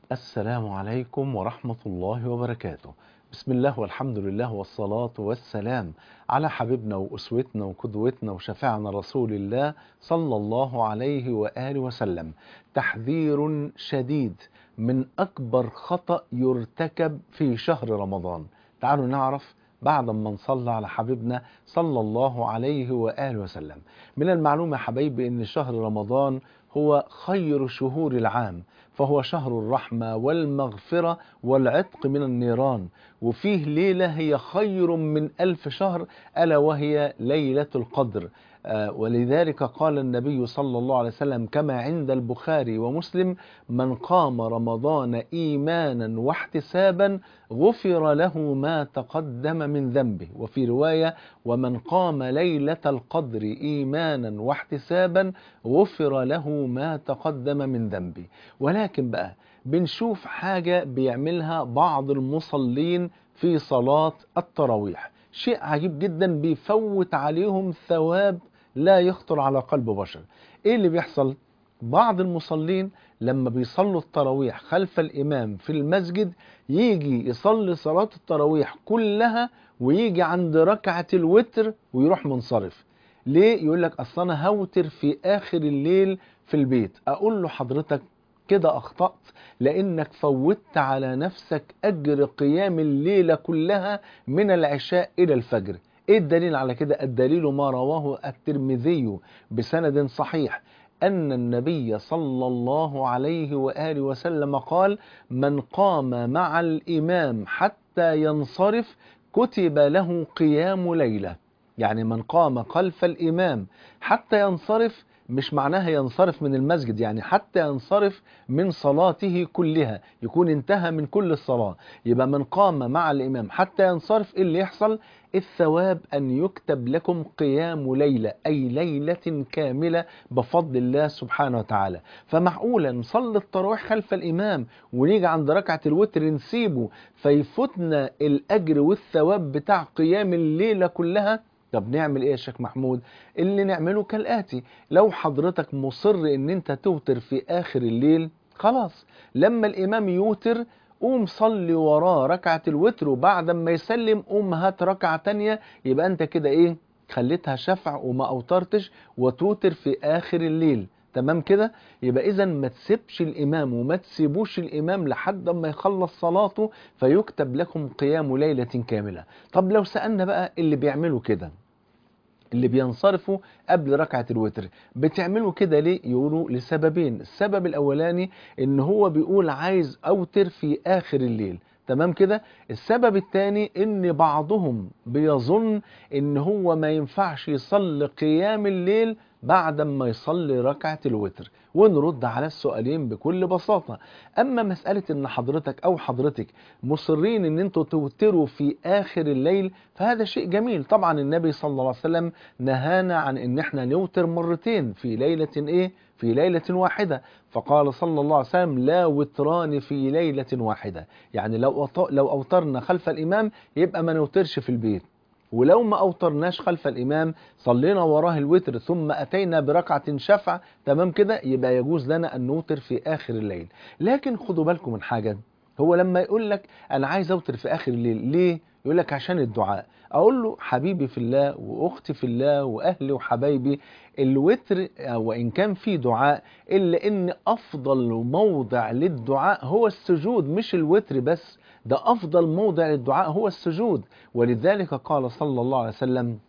السلام عليكم ورحمة الله وبركاته بسم الله والحمد لله والصلاة والسلام على حبيبنا وأسوتنا وقدوتنا وشفيعنا رسول الله صلى الله عليه وآله وسلم تحذير شديد من أكبر خطأ يرتكب في شهر رمضان تعالوا نعرف بعد ما نصلى على حبيبنا صلى الله عليه وآله وسلم من المعلومة يا حبايبي أن شهر رمضان هو خير شهور العام فهو شهر الرحمة والمغفرة والعتق من النيران وفيه ليلة هي خير من ألف شهر ألا وهي ليلة القدر آه ولذلك قال النبي صلى الله عليه وسلم كما عند البخاري ومسلم من قام رمضان إيمانا واحتسابا غفر له ما تقدم من ذنبه وفي رواية ومن قام ليلة القدر إيمانا واحتسابا غفر له ما تقدم من ذنبه ولكن بقى بنشوف حاجة بيعملها بعض المصلين في صلاة التراويح شيء عجيب جدا بيفوت عليهم ثواب لا يخطر على قلب بشر ايه اللي بيحصل بعض المصلين لما بيصلوا التراويح خلف الامام في المسجد يجي يصلي صلاة التراويح كلها ويجي عند ركعة الوتر ويروح منصرف ليه يقول لك اصل انا هوتر في اخر الليل في البيت اقول له حضرتك كده اخطأت لانك فوتت على نفسك اجر قيام الليلة كلها من العشاء الى الفجر ايه الدليل على كده الدليل ما رواه الترمذي بسند صحيح أن النبي صلى الله عليه وآله وسلم قال من قام مع الإمام حتى ينصرف كتب له قيام ليلة يعني من قام خلف الإمام حتى ينصرف مش معناها ينصرف من المسجد يعني حتى ينصرف من صلاته كلها يكون انتهى من كل الصلاة يبقى من قام مع الإمام حتى ينصرف إيه اللي يحصل الثواب أن يكتب لكم قيام ليلة أي ليلة كاملة بفضل الله سبحانه وتعالى فمعقولا نصلي التراويح خلف الإمام ونيجي عند ركعة الوتر نسيبه فيفوتنا الأجر والثواب بتاع قيام الليلة كلها طب نعمل ايه يا شيخ محمود اللي نعمله كالآتي لو حضرتك مصر ان انت توتر في اخر الليل خلاص لما الامام يوتر قوم صلي وراه ركعة الوتر وبعد ما يسلم قوم هات ركعة تانية يبقى انت كده ايه خليتها شفع وما اوترتش وتوتر في اخر الليل تمام كده يبقى اذا ما تسيبش الامام وما تسيبوش الامام لحد ما يخلص صلاته فيكتب لكم قيام ليلة كاملة طب لو سألنا بقى اللي بيعملوا كده اللي بينصرفوا قبل ركعة الوتر بتعملوا كده ليه يقولوا لسببين السبب الاولاني ان هو بيقول عايز اوتر في اخر الليل تمام كده السبب الثاني ان بعضهم بيظن ان هو ما ينفعش يصلي قيام الليل بعد ما يصلي ركعة الوتر ونرد على السؤالين بكل بساطة أما مسألة أن حضرتك أو حضرتك مصرين أن أنتوا توتروا في آخر الليل فهذا شيء جميل طبعا النبي صلى الله عليه وسلم نهانا عن أن احنا نوتر مرتين في ليلة إيه؟ في ليلة واحدة فقال صلى الله عليه وسلم لا وتران في ليلة واحدة يعني لو لو أوترنا خلف الإمام يبقى ما نوترش في البيت ولو ما أوترناش خلف الإمام صلينا وراه الوتر ثم أتينا بركعة شفع تمام كده يبقى يجوز لنا أن نوتر في آخر الليل لكن خدوا بالكم من حاجة هو لما يقول لك أنا عايز أوتر في آخر الليل ليه؟ يقول لك عشان الدعاء أقول له حبيبي في الله وأختي في الله وأهلي وحبايبي الوتر وإن كان في دعاء إلا إن أفضل موضع للدعاء هو السجود مش الوتر بس ده أفضل موضع للدعاء هو السجود ولذلك قال صلى الله عليه وسلم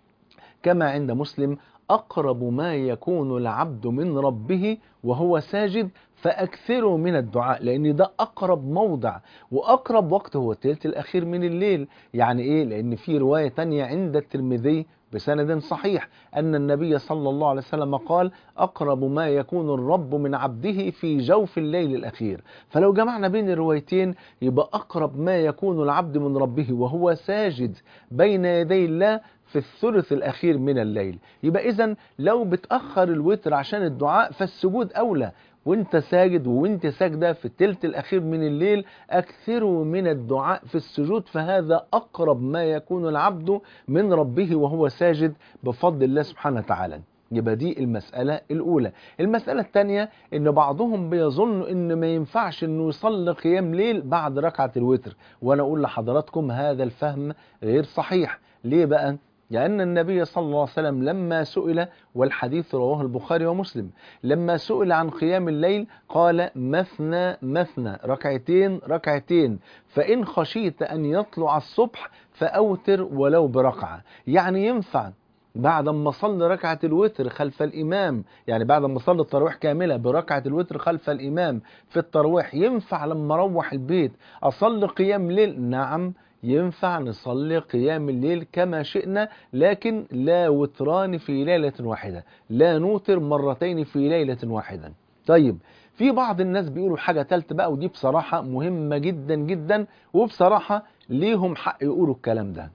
كما عند مسلم أقرب ما يكون العبد من ربه وهو ساجد فأكثروا من الدعاء لأن ده أقرب موضع وأقرب وقت هو الثلث الأخير من الليل يعني إيه لأن في رواية تانية عند الترمذي بسند صحيح أن النبي صلى الله عليه وسلم قال أقرب ما يكون الرب من عبده في جوف الليل الأخير فلو جمعنا بين الروايتين يبقى أقرب ما يكون العبد من ربه وهو ساجد بين يدي الله في الثلث الأخير من الليل يبقى إذا لو بتأخر الوتر عشان الدعاء فالسجود أولى وانت ساجد وانت ساجدة في التلت الأخير من الليل أكثروا من الدعاء في السجود فهذا أقرب ما يكون العبد من ربه وهو ساجد بفضل الله سبحانه وتعالى يبقى دي المسألة الأولى المسألة الثانية إن بعضهم بيظن إن ما ينفعش إنه يصلي قيام ليل بعد ركعة الوتر وأنا أقول لحضراتكم هذا الفهم غير صحيح ليه بقى؟ لأن النبي صلى الله عليه وسلم لما سئل والحديث رواه البخاري ومسلم لما سئل عن قيام الليل قال مثنى مثنى ركعتين ركعتين فإن خشيت أن يطلع الصبح فأوتر ولو بركعة يعني ينفع بعد ما صلي ركعة الوتر خلف الإمام يعني بعد ما صلي التراويح كاملة بركعة الوتر خلف الإمام في التراويح ينفع لما أروح البيت أصلي قيام ليل نعم ينفع نصلي قيام الليل كما شئنا لكن لا وتران في ليلة واحدة لا نوتر مرتين في ليلة واحدة طيب في بعض الناس بيقولوا حاجة تالتة بقى ودي بصراحة مهمة جدا جدا وبصراحة ليهم حق يقولوا الكلام ده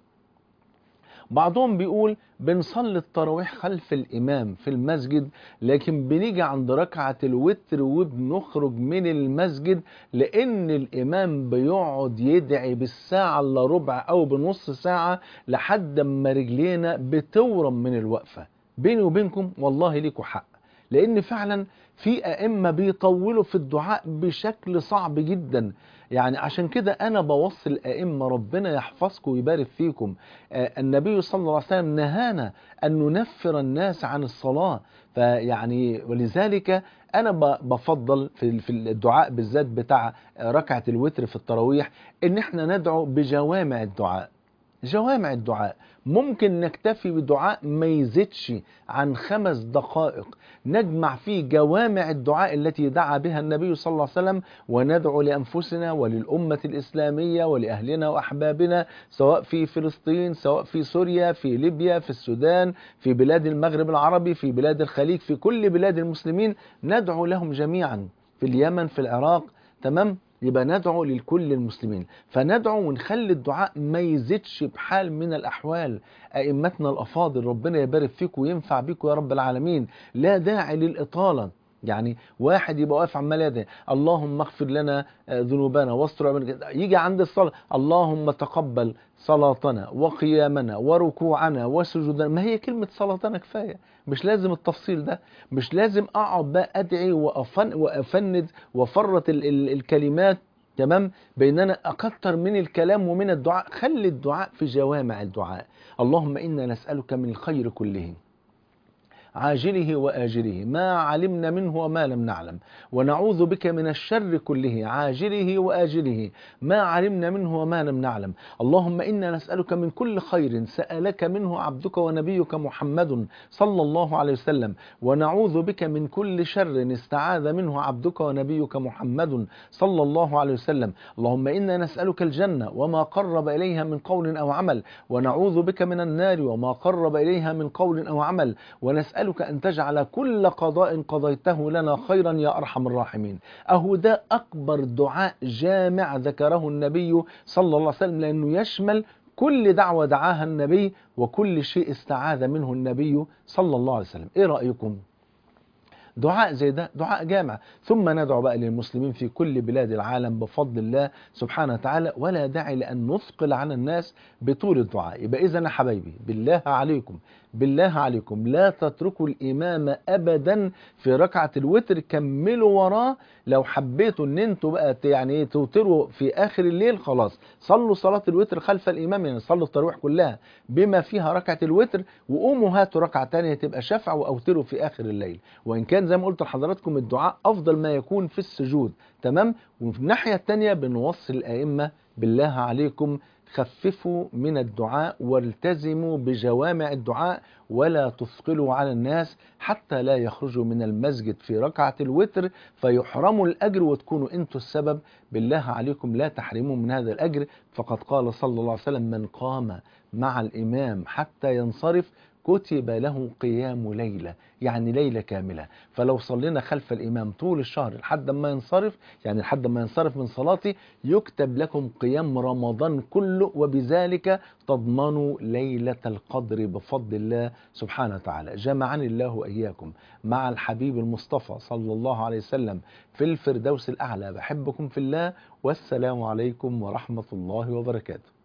بعضهم بيقول بنصلي التراويح خلف الإمام في المسجد لكن بنيجي عند ركعة الوتر وبنخرج من المسجد لأن الإمام بيقعد يدعي بالساعة إلا ربع أو بنص ساعة لحد ما رجلينا بتورم من الوقفة بيني وبينكم والله ليكوا حق لأن فعلا في أئمة بيطولوا في الدعاء بشكل صعب جدا يعني عشان كده أنا بوصي الأئمة ربنا يحفظكم ويبارك فيكم آه النبي صلى الله عليه وسلم نهانا أن ننفر الناس عن الصلاة فيعني ولذلك أنا بفضل في في الدعاء بالذات بتاع ركعة الوتر في التراويح إن احنا ندعو بجوامع الدعاء جوامع الدعاء ممكن نكتفي بدعاء ما يزيدش عن خمس دقائق نجمع فيه جوامع الدعاء التي دعا بها النبي صلى الله عليه وسلم وندعو لأنفسنا وللأمة الإسلامية ولأهلنا وأحبابنا سواء في فلسطين سواء في سوريا في ليبيا في السودان في بلاد المغرب العربي في بلاد الخليج في كل بلاد المسلمين ندعو لهم جميعا في اليمن في العراق تمام يبقى ندعو لكل المسلمين فندعو ونخلي الدعاء ما يزيدش بحال من الأحوال أئمتنا الأفاضل ربنا يبارك فيكم وينفع بيكم يا رب العالمين لا داعي للإطالة يعني واحد يبقى واقف عمال يدعي اللهم اغفر لنا ذنوبنا واستر يجي عند الصلاة اللهم تقبل صلاتنا وقيامنا وركوعنا وسجودنا ما هي كلمة صلاتنا كفاية مش لازم التفصيل ده مش لازم اقعد بقى ادعي وأفن وافند وافرط ال ال الكلمات تمام بين انا اكتر من الكلام ومن الدعاء خلي الدعاء في جوامع الدعاء اللهم انا نسالك من الخير كله عاجله وآجله ما علمنا منه وما لم نعلم ونعوذ بك من الشر كله عاجله وآجله ما علمنا منه وما لم نعلم اللهم إنا نسألك من كل خير سألك منه عبدك ونبيك محمد صلى الله عليه وسلم ونعوذ بك من كل شر استعاذ منه عبدك ونبيك محمد صلى الله عليه وسلم اللهم إنا نسألك الجنة وما قرب إليها من قول أو عمل ونعوذ بك من النار وما قرب إليها من قول أو عمل ونسأل نسألك أن تجعل كل قضاء قضيته لنا خيرا يا أرحم الراحمين أهو ده أكبر دعاء جامع ذكره النبي صلى الله عليه وسلم لأنه يشمل كل دعوة دعاها النبي وكل شيء استعاذ منه النبي صلى الله عليه وسلم إيه رأيكم؟ دعاء زي ده دعاء جامع ثم ندعو بقى للمسلمين في كل بلاد العالم بفضل الله سبحانه وتعالى ولا داعي لأن نثقل على الناس بطول الدعاء يبقى إذا يا حبايبي بالله عليكم بالله عليكم لا تتركوا الإمام أبدا في ركعة الوتر كملوا وراه لو حبيتوا ان انتوا بقى يعني توتروا في آخر الليل خلاص صلوا صلاة الوتر خلف الإمام يعني صلوا التراويح كلها بما فيها ركعة الوتر وقوموا هاتوا ركعة تانية تبقى شفع وأوتروا في آخر الليل وإن كان زي ما قلت لحضراتكم الدعاء أفضل ما يكون في السجود تمام وفي الناحية التانية بنوصي الأئمة بالله عليكم خففوا من الدعاء والتزموا بجوامع الدعاء ولا تثقلوا على الناس حتى لا يخرجوا من المسجد في ركعة الوتر فيحرموا الأجر وتكونوا أنتوا السبب بالله عليكم لا تحرموا من هذا الأجر فقد قال صلى الله عليه وسلم من قام مع الإمام حتى ينصرف كتب له قيام ليلة يعني ليلة كاملة فلو صلينا خلف الإمام طول الشهر لحد ما ينصرف يعني لحد ما ينصرف من صلاتي يكتب لكم قيام رمضان كله وبذلك تضمنوا ليلة القدر بفضل الله سبحانه وتعالى جمعني الله وإياكم مع الحبيب المصطفى صلى الله عليه وسلم في الفردوس الأعلى بحبكم في الله والسلام عليكم ورحمة الله وبركاته